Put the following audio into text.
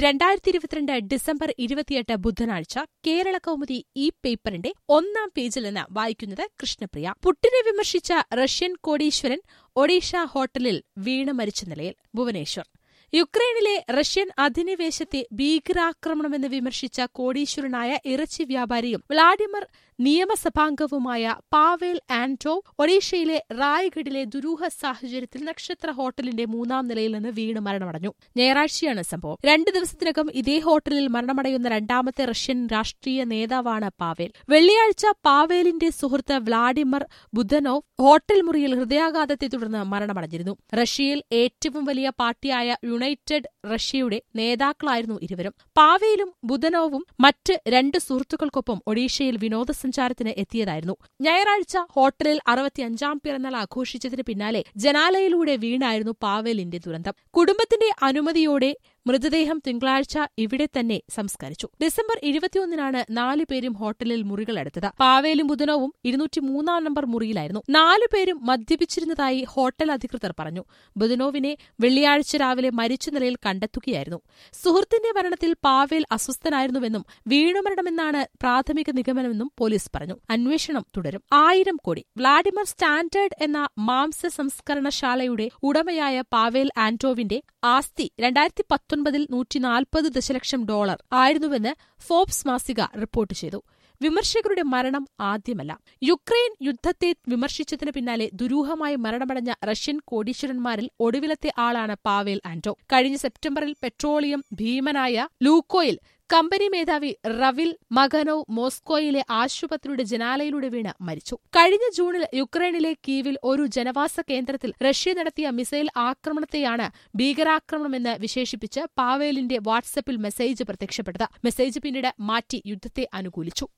രണ്ടായിരത്തി ഇരുപത്തിരണ്ട് ഡിസംബർ ഇരുപത്തിയെട്ട് ബുധനാഴ്ച കേരള കൗമുദി ഈ പേപ്പറിന്റെ ഒന്നാം പേജിൽ നിന്ന് വായിക്കുന്നത് കൃഷ്ണപ്രിയ പുട്ടിനെ വിമർശിച്ച റഷ്യൻ കോടീശ്വരൻ ഒഡീഷ ഹോട്ടലിൽ വീണ് മരിച്ച നിലയിൽ ഭുവനേശ്വർ യുക്രൈനിലെ റഷ്യൻ അധിനിവേശത്തെ ഭീകരാക്രമണമെന്ന് വിമർശിച്ച കോടീശ്വരനായ ഇറച്ചി വ്യാപാരിയും വ്ളാഡിമർ നിയമസഭാംഗവുമായ പാവേൽ ആന്റോവ് ഒഡീഷയിലെ റായ്ഗഡിലെ ദുരൂഹ സാഹചര്യത്തിൽ നക്ഷത്ര ഹോട്ടലിന്റെ മൂന്നാം നിലയിൽ നിന്ന് വീണ് മരണമടഞ്ഞു ഞായറാഴ്ചയാണ് സംഭവം രണ്ട് ദിവസത്തിനകം ഇതേ ഹോട്ടലിൽ മരണമടയുന്ന രണ്ടാമത്തെ റഷ്യൻ രാഷ്ട്രീയ നേതാവാണ് പാവേൽ വെള്ളിയാഴ്ച പാവേലിന്റെ സുഹൃത്ത് വ്ളാഡിമർ ബുധനോവ് ഹോട്ടൽ മുറിയിൽ ഹൃദയാഘാതത്തെ തുടർന്ന് മരണമടഞ്ഞിരുന്നു റഷ്യയിൽ ഏറ്റവും വലിയ പാർട്ടിയായ യുണൈറ്റഡ് റഷ്യയുടെ നേതാക്കളായിരുന്നു ഇരുവരും പാവേലും ബുധനോവും മറ്റ് രണ്ട് സുഹൃത്തുക്കൾക്കൊപ്പം ഒഡീഷയിൽ വിനോദസഞ്ചാരത്തിന് എത്തിയതായിരുന്നു ഞായറാഴ്ച ഹോട്ടലിൽ അറുപത്തിയഞ്ചാം പിറന്നാൾ ആഘോഷിച്ചതിന് പിന്നാലെ ജനാലയിലൂടെ വീണായിരുന്നു പാവേലിന്റെ ദുരന്തം കുടുംബത്തിന്റെ അനുമതിയോടെ മൃതദേഹം തിങ്കളാഴ്ച ഇവിടെ തന്നെ സംസ്കരിച്ചു ഡിസംബർ ഇരുപത്തിയൊന്നിനാണ് നാലുപേരും ഹോട്ടലിൽ മുറികളെടുത്തത് പാവേലും ബുധനവും ഇരുന്നൂറ്റിമൂന്നാം നമ്പർ മുറിയിലായിരുന്നു നാലുപേരും മദ്യപിച്ചിരുന്നതായി ഹോട്ടൽ അധികൃതർ പറഞ്ഞു ബുധനോവിനെ വെള്ളിയാഴ്ച രാവിലെ മരിച്ച നിലയിൽ കണ്ടെത്തുകയായിരുന്നു സുഹൃത്തിന്റെ മരണത്തിൽ പാവേൽ അസ്വസ്ഥനായിരുന്നുവെന്നും വീണുമരണമെന്നാണ് പ്രാഥമിക നിഗമനമെന്നും പോലീസ് പറഞ്ഞു അന്വേഷണം തുടരും ആയിരം കോടി വ്ളാഡിമർ സ്റ്റാൻഡേർഡ് എന്ന മാംസ സംസ്കരണശാലയുടെ ഉടമയായ പാവേൽ ആന്റോവിന്റെ ആസ്തി രണ്ടായിരത്തി പത്തൊൻപതിൽ നൂറ്റിനാൽപ്പത് ദശലക്ഷം ഡോളർ ആയിരുന്നുവെന്ന് ഫോബ്സ് മാസിക റിപ്പോർട്ട് ചെയ്തു വിമർശകരുടെ മരണം ആദ്യമല്ല യുക്രൈൻ യുദ്ധത്തെ വിമർശിച്ചതിന് പിന്നാലെ ദുരൂഹമായി മരണമടഞ്ഞ റഷ്യൻ കോടീശ്വരന്മാരിൽ ഒടുവിലത്തെ ആളാണ് പാവേൽ ആന്റോ കഴിഞ്ഞ സെപ്റ്റംബറിൽ പെട്രോളിയം ഭീമനായ ലൂക്കോയിൽ കമ്പനി മേധാവി റവിൽ മഗനോവ് മോസ്കോയിലെ ആശുപത്രിയുടെ ജനാലയിലൂടെ വീണ് മരിച്ചു കഴിഞ്ഞ ജൂണിൽ യുക്രൈനിലെ കീവിൽ ഒരു ജനവാസ കേന്ദ്രത്തിൽ റഷ്യ നടത്തിയ മിസൈൽ ആക്രമണത്തെയാണ് ഭീകരാക്രമണമെന്ന് വിശേഷിപ്പിച്ച് പാവേലിന്റെ വാട്സപ്പിൽ മെസ്സേജ് പ്രത്യക്ഷപ്പെട്ടത് മെസ്സേജ് പിന്നീട് മാറ്റി യുദ്ധത്തെ അനുകൂലിച്ചു